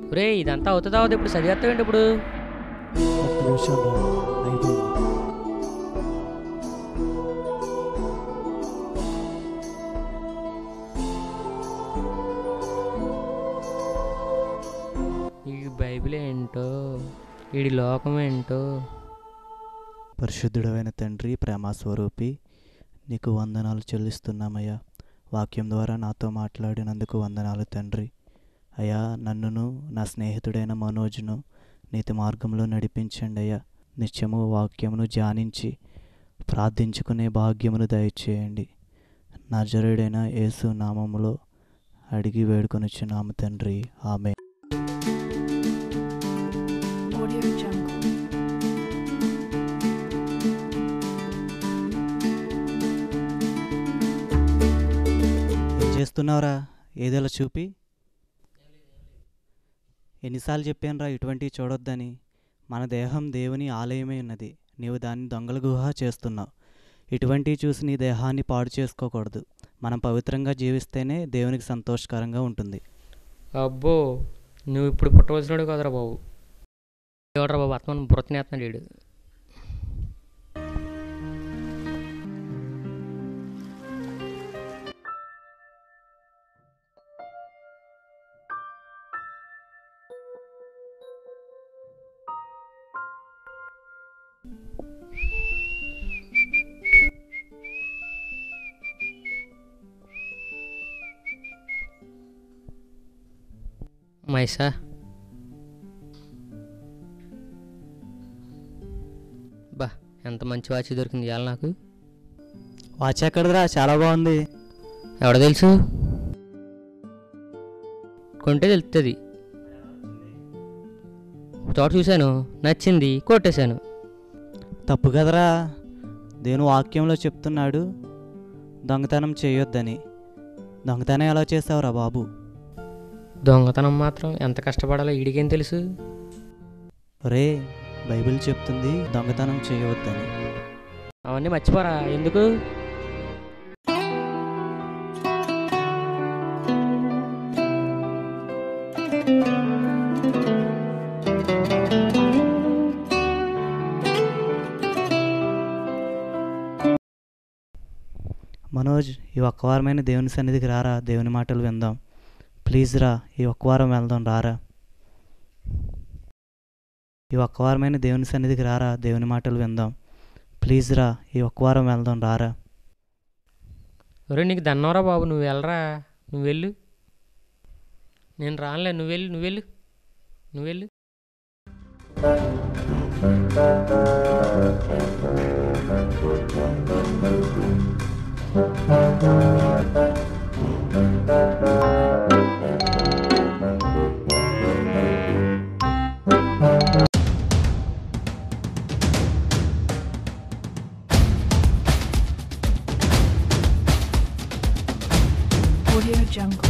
రే ఇదంతా అవుతుందా అవుతుంది ఇప్పుడు చదివేస్తావేంటి ఇప్పుడు ఒక్క నిమిషం రా అయిపోయింది ఈ బైబిల్ ఏంటో వీడి లోకం ఏంటో పరిశుద్ధుడైన తండ్రి ప్రేమ స్వరూపి నీకు వందనాలు చెల్లిస్తున్నామయ్యా వాక్యం ద్వారా నాతో మాట్లాడినందుకు వందనాలు తండ్రి అయ్యా నన్నును నా స్నేహితుడైన మనోజ్ను నీతి మార్గంలో నడిపించండి అయ్యా నిత్యము వాక్యమును ధ్యానించి ప్రార్థించుకునే భాగ్యమును దయచేయండి నజరుడైన యేసు నామములో అడిగి వేడుకొనిచ్చున్నాము తండ్రి ఆమె Audio Jungle. ఏం చేస్తున్నావురా ఏదోలా చూపి ఎన్నిసార్లు చెప్పానురా ఇటువంటివి చూడొద్దని మన దేహం దేవుని ఆలయమై ఉన్నది నీవు దాన్ని దొంగల గుహ చేస్తున్నావు ఇటువంటివి చూసి నీ దేహాన్ని పాడు చేసుకోకూడదు మనం పవిత్రంగా జీవిస్తేనే దేవునికి సంతోషకరంగా ఉంటుంది అబ్బో నువ్వు ఇప్పుడు పుట్టవలసినాడు కదరా బాబు ఎవడరా బాబు ఆత్మను బుర్రతినేస్తున్నాడు వీడు మైసా బా ఎంత మంచి వాచ్ దొరికింది ఇవాళ నాకు వాచ్ ఎక్కడరా చాలా బాగుంది ఎవడ తెలుసు కొంటే తెలుస్తుంది చోట చూశాను నచ్చింది కొట్టేశాను తప్పు కదరా దేవుని వాక్యంలో చెప్తున్నాడు దొంగతనం చేయొద్దని దొంగతనం ఎలా చేసావురా బాబు దొంగతనం మాత్రం ఎంత కష్టపడాలో ఈడికేం తెలుసు రే బైబిల్ చెప్తుంది దొంగతనం చేయవద్దని అవన్నీ మర్చిపోరా ఎందుకు మనోజ్ ఈ ఒక్క వారమైన దేవుని సన్నిధికి రారా దేవుని మాటలు విందాం ప్లీజ్ రా ఈ ఒక్క వారం వెళ్దాం రారా ఈ ఒక్క వారమైన దేవుని సన్నిధికి రారా దేవుని మాటలు విందాం ప్లీజ్ రా ఈ ఒక్క వారం వెళ్దాం రారా ఒరే నీకు దన్నవరా బాబు నువ్వు వెళ్ళరా నువ్వు వెళ్ళు నేను రానులే నువ్వు వెళ్ళు నువ్వు వెళ్ళు నువ్వు వెళ్ళు Audio Jungle.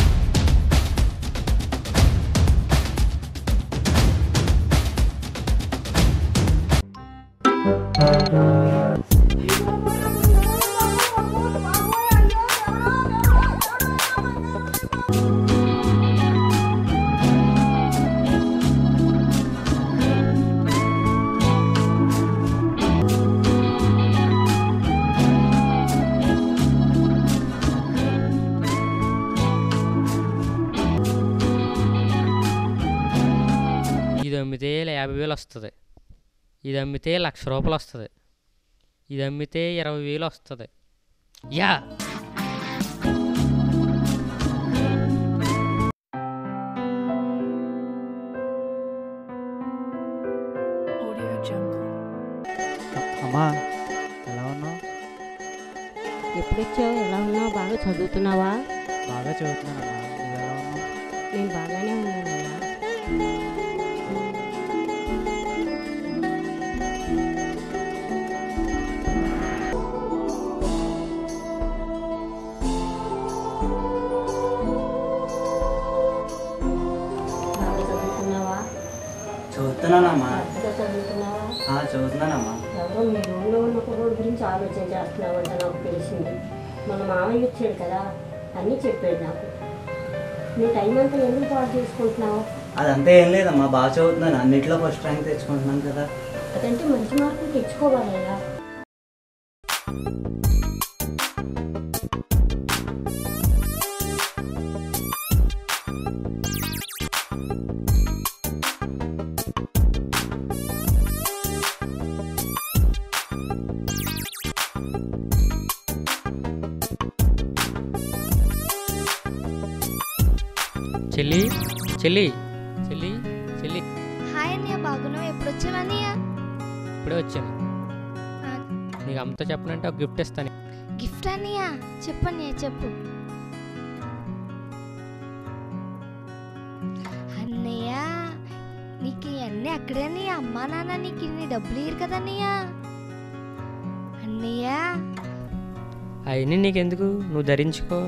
ఇది అమ్మితే యాభై వేలు వస్తుంది ఇది అమ్మితే లక్ష రూపాయలు వస్తుంది ఇది అమ్మితే ఇరవై వేలు వస్తుంది యా Audio Jungle. అమ్మా ఎలా ఉన్నావు ఎప్పుడొచ్చావు ఎలా ఉన్నావు బాగా చదువుతున్నావా బాగా చదువుతున్నానమ్మా నువ్వు ఎలా ఉన్నావు నేను బాగానే ఉన్నానయ్యా బాగా చదువుతున్నావా చదువుతున్నానమ్మా బాగా చదువుతున్నావా చదువుతున్నానమ్మా ఎవరో మీ రూమ్లో ఉన్న కుర్రోడు గురించి ఆలోచన చేస్తున్నావంట నాకు తెలిసింది మన మామయ్య వచ్చాడు కదా అన్నీ చెప్పాడు నాకు నీ టైం అంతా ఎందుకు పాడు చేసుకుంటున్నావు అదంతా ఏం లేదమ్మా బాగా చదువుతున్నాను అన్నిట్లో ఫస్ట్ ర్యాంక్ తెచ్చుకుంటున్నాను కదా అదంటే మంచి మార్కులు తెచ్చుకోవాలయ్యా చెల్లి చెల్లి చెల్లి చెల్లి హాయ్ అన్నయ్య బాగున్నావు ఎప్పుడు వచ్చావు అన్నయ్య ఇప్పుడే వచ్చాను ఆ, నీకు అమ్మతో చెప్పనంటే ఒక గిఫ్ట్ ఇస్తాను గిఫ్ట్ అన్నయ్య చెప్పు అన్నయ్య చెప్పు అన్నయ్య నీకు ఇవన్నీ అక్కడే అన్నయ్య అమ్మా నాన్న నీకు ఇన్ని డబ్బులు ఇయ్యరు కదా అన్నయ్య అన్నయ్య అవన్నీ నీకెందుకు నువ్వు ధరించుకో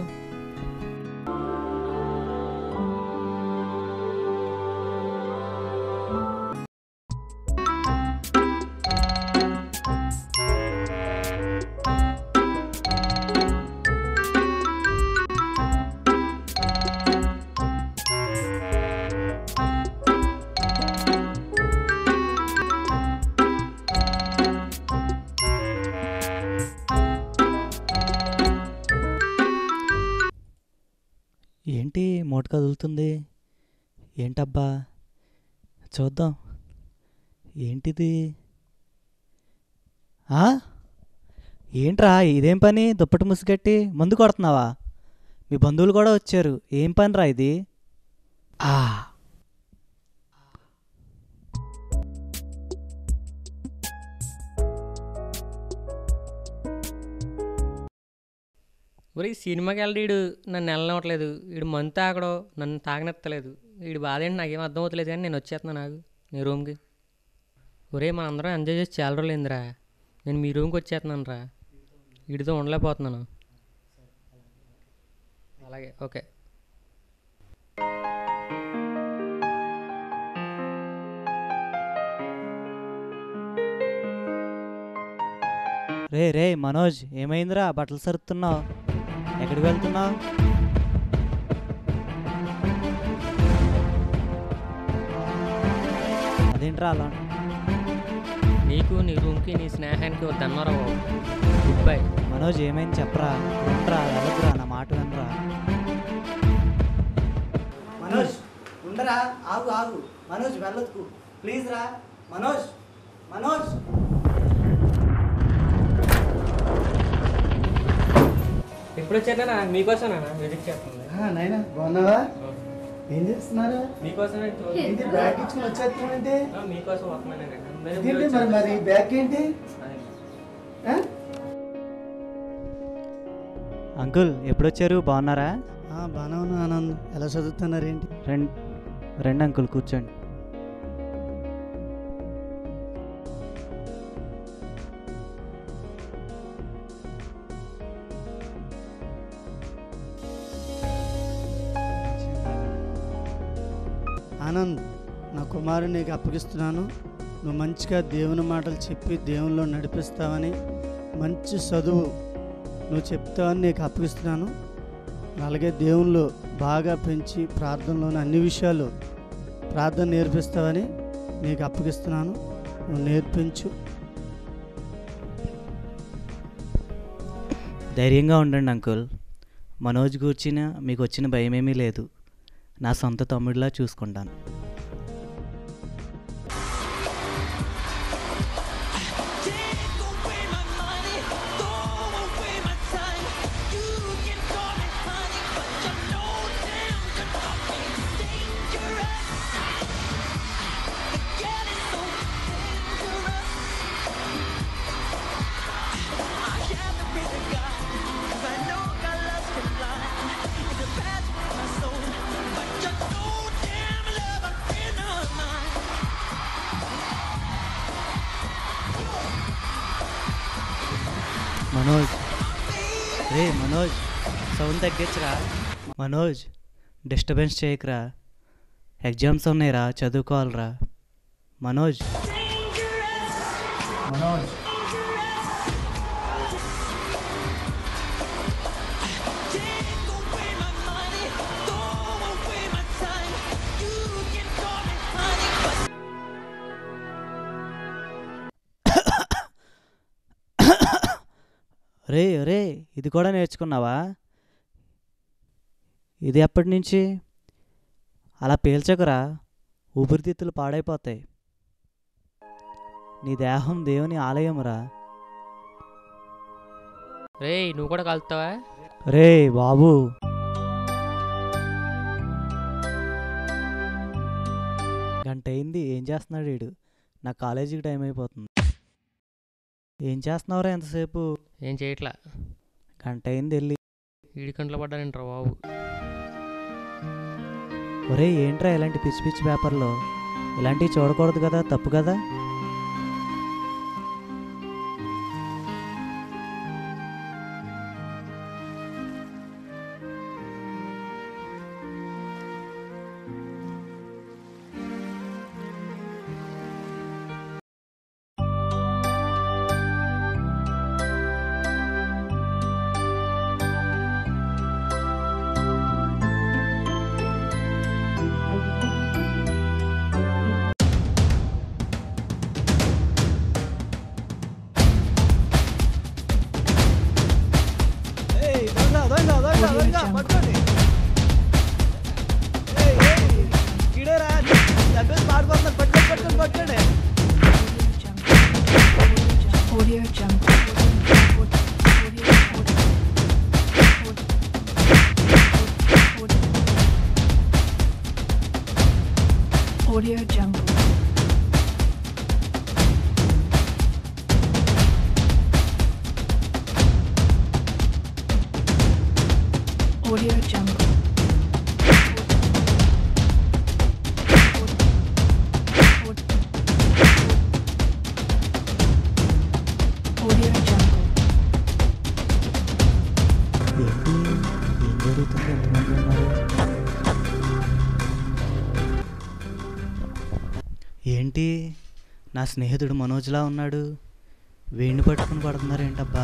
ఏంటి మూట కదులుతుంది ఏంటబ్బా చూద్దాం ఏంటిది ఆ? ఏంట్రా ఇదేం పని దుప్పటి ముసుగట్టి ముందు కొడుతున్నావా మీ బంధువులు కూడా వచ్చారు ఏం పనిరా ఇది ఆ ఒరే సినిమాకి వెళ్ళడు వీడు నన్ను వెళ్ళనివ్వట్లేదు వీడు మంతు తాగడో నన్ను తాగనెత్తలేదు వీడు బాధ ఏంటి నాకేం అర్థం అవుతలేదు కానీ నేను వచ్చేస్తున్నాను నాకు నీ రూమ్కి ఒరే మన అందరం ఎంజాయ్ చేసి చాలా రోజులు అయిందిరా నేను మీ రూమ్కి వచ్చేస్తున్నాను రా వీడితో ఉండలేకపోతున్నాను అలాగే ఓకే రే రే మనోజ్ ఏమైందిరా బట్టలు సరుతున్నావు ఎక్కడికి వెళ్తున్నావు అదేంట్రా అలా నీకు నీ రూమ్కి నీ స్నేహానికి ఒక దన్నరా బాబు గుడ్ బై మనోజ్ ఏమైంది చెప్పరా ఉండరా వెళ్ళదురా నా మాట వినరా మనోజ్ ఉండరా ఆగు ఆగు మనోజ్ వెళ్ళొద్దు ప్లీజ్ రా మనోజ్ మనోజ్ ఎప్పుడు వచ్చేనా మీకోసమేనా విజిట్ చేస్తుంది నాయనా బాగున్నావా ఏం చేస్తున్నారు మీకోసమే ఏంటి బ్యాగ్ ఇచ్చుకుని వచ్చేస్తున్నావు ఏంటి మీకోసం వస్తున్నానండి ఇదేంటి మరి మరి బ్యాగ్ ఏంటి ఆ? అంకుల్ ఎప్పుడొచ్చారు బాగున్నారా ఆ, బాగానే ఉన్నా ఆనంద్ ఎలా చదువుతున్నారు ఏంటి రండి రండి అంకుల్ కూర్చోండి ఆనంద్ నా కుమారుని నీకు అప్పగిస్తున్నాను నువ్వు మంచిగా దేవుని మాటలు చెప్పి దేవునిలో నడిపిస్తావని మంచి చదువు నువ్వు చెప్తావని నీకు అప్పగిస్తున్నాను అలాగే దేవుళ్ళు బాగా పెంచి ప్రార్థనలోని అన్ని విషయాలు ప్రార్థన నేర్పిస్తావని నీకు అప్పగిస్తున్నాను నువ్వు నేర్పించు ధైర్యంగా ఉండండి అంకుల్ మనోజ్ కూర్చిన మీకు వచ్చిన భయమేమీ లేదు నా సొంత తమ్ముడిలా చూసుకుంటాను మనోజ్ రే మనోజ్ సౌండ్ తగ్గించరా మనోజ్ డిస్టర్బెన్స్ చేయకురా ఎగ్జామ్స్ ఉన్నాయిరా చదువుకోవాలిరా మనోజ్ మనోజ్ రే రే ఇది కూడా నేర్చుకున్నావా ఇది ఎప్పటి నుంచి అలా పీల్చకురా ఊపిరితిత్తులు పాడైపోతాయి నీ దేహం దేవుని ఆలయమురా రేయ్ నువ్వు కూడా కలుతావా రే బాబు గంట అయింది ఏం చేస్తున్నాడు వీడు నా కాలేజీకి టైం అయిపోతుంది ఏం చేస్తున్నావురా ఎంతసేపు ఏం చేయట్లా గంట అయింది వెళ్ళి ఈడి కంట్లో పడ్డానంటారా బాబు ఒరే ఏంట్రా ఇలాంటి పిచ్చి పిచ్చి పేపర్లో ఇలాంటివి చూడకూడదు కదా తప్పు కదా Audio Jungle. Audio Jungle. Audio Jungle. Audio Jungle. Audio Jungle. ఏంటి ఏం జరుగుతుంది ఎంతమంది ఉన్నారు ఏంటి నా స్నేహితుడు మనోజ్లా ఉన్నాడు వీడిని పట్టుకుని పడుతున్నారేంటబ్బా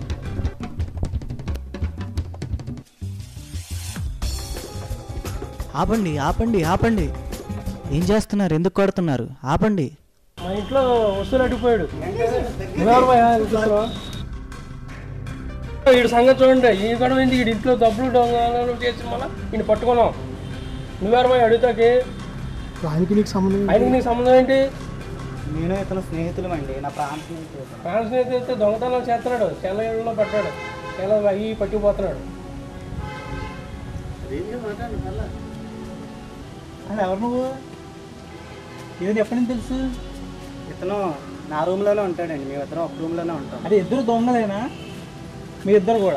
ఆపండి ఆపండి ఆపండి ఏం చేస్తున్నారు ఎందుకు కొడుతున్నారు ఆపండి మా ఇంట్లో వస్తువులు అడ్డుపోయాడు నువ్వెవరు భయ్యా ఇంట్లో వీడి సంగతి చూడండి ఈ గొడవ ఏంది వీడి ఇంట్లో డబ్బులు దొంగలు చేసి మళ్ళీ వీడిని పట్టుకున్నాం నువ్వెవరు భయ్యా అడుగుతాకి ఆయనకి నీకు సంబంధం ఆయనకి నీకు సంబంధం ఏంటి నేను ఇతను స్నేహితులు అండి నా ప్రాణ స్నేహితులు ఫ్రాన్స్ అయితే దొంగతనం చేస్తున్నాడు చెల్లగిళ్ళలో పట్టాడు చెల్ల అయ్యి పట్టుకుపోతున్నాడు ఎవరు నువ్వు ఇది ఎప్పటి నుంచి తెలుసు ఇతను నా రూమ్లోనే ఉంటాడండి మేము ఇద్దరం ఒక రూమ్లోనే ఉంటాం అదే ఇద్దరు దొంగలేనా మీ ఇద్దరు కూడా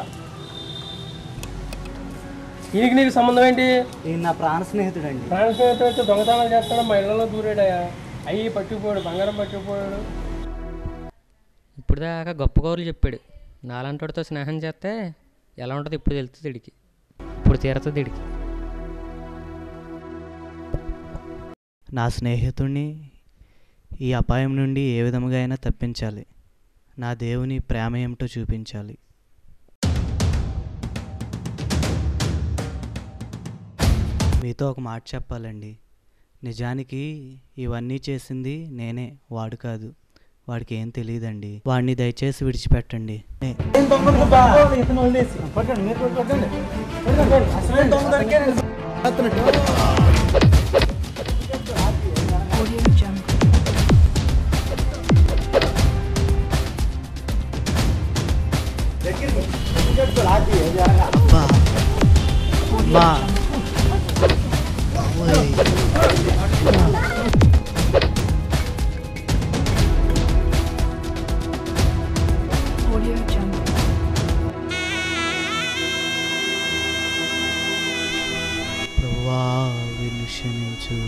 ఈయనకి నీకు సంబంధం ఏంటి ఈయన నా ప్రాణ స్నేహితుడు అండి ఫ్రాన్స్ అయితే దొంగతనాలు చేస్తాడు మా ఇళ్ళలో దూరాడయా అయ్యి పట్టుకుపోయాడు బంగారం పట్టుకుపోయాడు ఇప్పుడు దాకా గొప్ప కౌరులు చెప్పాడు నాలంటోడితో స్నేహం చేస్తే ఎలా ఉంటుందో ఇప్పుడు తెలుస్తుంది ఇడికి ఇప్పుడు తీరుతుంది ఇడికి నా స్నేహితుణ్ణి ఈ అపాయం నుండి ఏ విధముగా అయినా తప్పించాలి నా దేవుని ప్రేమ ఏమిటో చూపించాలి మీతో ఒక మాట చెప్పాలండి నిజానికి ఇవన్నీ చేసింది నేనే వాడు కాదు వాడికి ఏం తెలియదండి వాడిని దయచేసి విడిచిపెట్టండి ఏ, Audio Jungle. అబ్బా అమ్మా ఓయ్. Audio Jungle. ప్రభువా వీరిని క్షమించు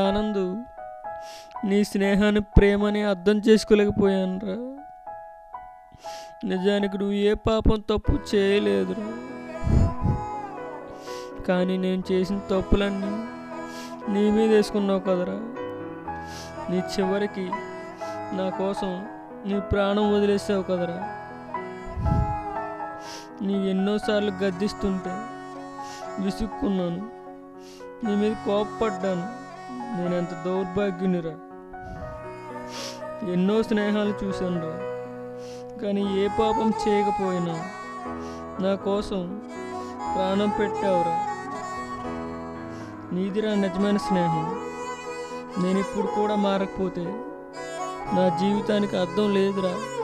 ఆనందు నీ స్నేహాన్ని ప్రేమని అర్థం చేసుకోలేకపోయానురా నిజానికి నువ్వు ఏ పాపం తప్పు చేయలేదురా కానీ నేను చేసిన తప్పులన్నీ నీ మీద వేసుకున్నావు కదరా నీ చివరికి నా కోసం నీ ప్రాణం వదిలేసావు కదరా నీ ఎన్నోసార్లు గద్దిస్తుంటే విసుక్కున్నాను నీ మీద కోపపడ్డాను నేను ఎంత దౌర్భాగ్యునిరా ఎన్నో స్నేహాలు చూశానురా కానీ ఏ పాపం చేయకపోయినా నా కోసం ప్రాణం పెట్టావురా నీదిరా నిజమైన స్నేహం నేను ఇప్పుడు కూడా మారకపోతే నా జీవితానికి అర్థం లేదురా